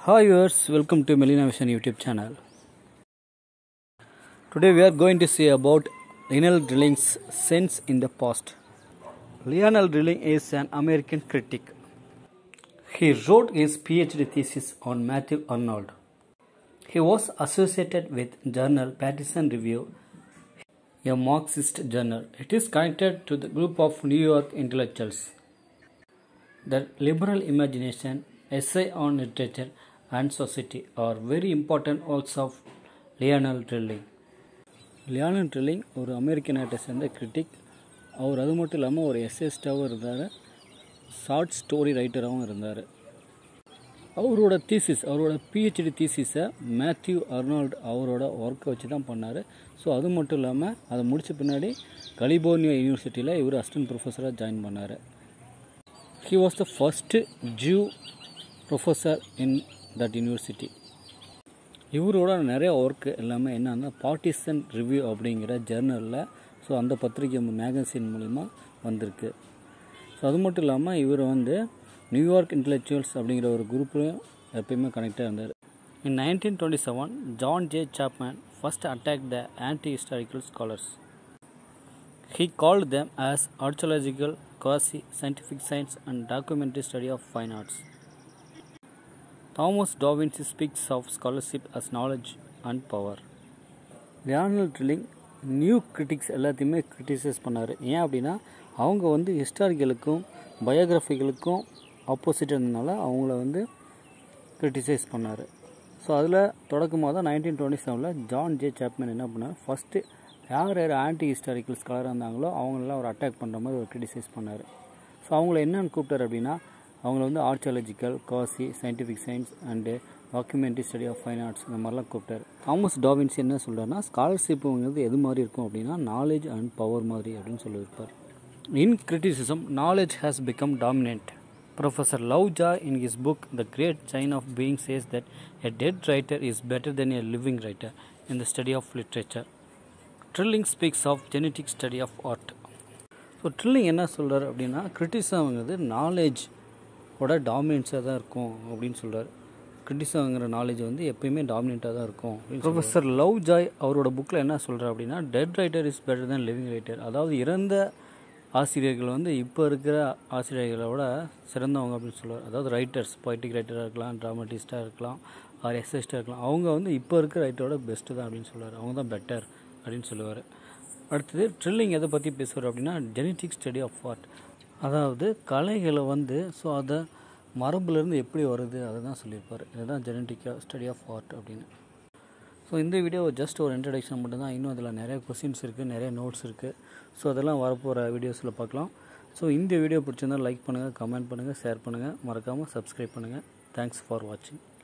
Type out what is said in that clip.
Hi viewers, welcome to Melina Vision YouTube channel. Today we are going to see about Lionel Drilling's Sense in the Past. Lionel Drilling is an American critic. He wrote his PhD thesis on Matthew Arnold. He was associated with journal Partisan Review, a Marxist journal. It is connected to the group of New York intellectuals. The liberal imagination, essay on literature and society are very important works of Lionel Trilling Lionel Trilling ஒரு அமெரிக்க நாட்டை சேர்ந்த critic அவர் அது மட்டும் இல்லாமல் ஒரு எஸ்எஸ்டாகவும் இருந்தார் short story ரைட்டராகவும் இருந்தார் அவரோட தீசிஸ் அவரோட பிஹெச்டி தீசிஸை மேத்யூ அர்னால்டு அவரோட ஒர்க்கை வச்சு தான் பண்ணார் ஸோ அது மட்டும் இல்லாமல் அதை முடித்த பின்னாடி கலிபோர்னியா யூனிவர்சிட்டியில் இவர் அசிஸ்டன்ட் ப்ரொஃபஸராக ஜாயின் பண்ணார் he was the first Jew professor in that university இவரோட நிறைய ஒர்க்கு எல்லாமே என்னன்னா பார்ட்டிசன் ரிவ்யூ அப்படிங்கிற ஜேர்னலில் ஸோ அந்த பத்திரிகை மேகசின் மூலிமா வந்திருக்கு ஸோ அது மட்டும் இல்லாமல் இவர் வந்து நியூயார்க் இன்டலெக்சுவல்ஸ் அப்படிங்கிற ஒரு குரூப்லையும் எப்பயுமே கனெக்டாக இருந்தார் in nineteen twenty seven John J Chapman first attack the anti historical scholars He called them as archaeological, quasi scientific science, and documentary study of fine arts. Thomas Da Vinci speaks of scholarship as knowledge and power. Lionel Trilling new critics எல்லாத்தையுமே criticise பண்ணார் ஏன் அப்படின்னா அவங்க வந்து ஹிஸ்டாரிக்கலுக்கும் பயோகிராஃபிகளுக்கும் opposite இருந்ததுனால அவங்கள வந்து criticise பண்ணார் ஸோ அதில் தொடக்கமாக தான் நைன்டீன் டுவெண்ட்டி செவனில் ஜான் ஜே சாப்மேன் என்ன பண்ணார் ஃபஸ்ட்டு யார் யார் ஆன்டி ஹிஸ்டாரிக்கல் ஸ்காலராக இருந்தாங்களோ அவங்களெல்லாம் அவர் அட்டாக் பண்ணுற மாதிரி ஒரு கிரிட்டிசைஸ் பண்ணார் ஸோ அவங்கள என்னென்னு கூப்பிட்டார் அப்படின்னா அவங்கள வந்து archaeological quasi scientific science and documentary study of fine arts இந்த மாதிரிலாம் கூப்பிட்டார் தாமஸ் டாவின்ஸ் என்ன சொல்கிறாருன்னா ஸ்காலர்ஷிப்புங்கிறது எது மாதிரி இருக்கும் அப்படின்னா நாலேஜ் அண்ட் பவர் மாதிரி அப்படின்னு சொல்லியிருப்பார் in criticism knowledge has become dominant Professor Lauja, in his book The Great Chain of Being, says that a dead writer is better than a living writer in the study of literature. Trilling speaks of genetic study of art. So Trilling என்ன சொல்கிறார் அப்படின்னா கிரிட்டிசம்ங்கிறது knowledge ஓட டாமினன்ஸாக தான் இருக்கும் அப்படின்னு சொல்கிறார் கிரிட்டிசம்ங்கிற knowledge வந்து எப்பயுமே டாமினண்ட்டாக தான் இருக்கும் ப்ரொஃபஸர் லவ் ஜாய் அவரோட புக்கில் என்ன சொல்கிறார் அப்படின்னா dead writer is better than living writer அதாவது இறந்த ஆசிரியர்கள் வந்து இப்போ இருக்கிற ஆசிரியர்களோட சிறந்தவங்க அப்படின்னு சொல்லுவார் அதாவது ரைட்டர்ஸ் பொய்டிக் ரைட்டராக இருக்கலாம் ட்ராமட்டிஸ்ட்டாக இருக்கலாம் ஆர் எஸ்எஸ்டாக இருக்கலாம் அவங்க வந்து இப்போ இருக்கிற ரைட்டரோட பெஸ்ட்டு தான் அப்படின்னு சொல்லுவார் அவங்க தான் பெட்டர் அப்படின்னு சொல்லுவார் அடுத்தது ட்ரில்லிங் எதை பற்றி பேசுவார் அப்படின்னா ஜெனட்டிக் ஸ்டடி ஆஃப் ஆர்ட் அதாவது கலைகளை வந்து ஸோ அதை மரபுலேருந்து எப்படி வருது அதை தான் சொல்லியிருப்பார் இதுதான் ஜெனட்டிக் ஸ்டடி ஆஃப் ஆர்ட் அப்படின்னு ஸோ இந்த வீடியோ ஜஸ்ட் ஒரு இன்ட்ரடக்ஷன் மட்டும்தான் இன்னும் அதில் நிறைய கொஸ்டின்ஸ் இருக்குது நிறைய நோட்ஸ் இருக்குது ஸோ அதெல்லாம் வரப்போகிற வீடியோஸில் பார்க்கலாம் ஸோ இந்த வீடியோ பிடிச்சிருந்தால் லைக் பண்ணுங்கள் கமெண்ட் பண்ணுங்கள் ஷேர் பண்ணுங்கள் மறக்காமல் சப்ஸ்கிரைப் பண்ணுங்கள் தேங்க்ஸ் ஃபார் வாட்சிங்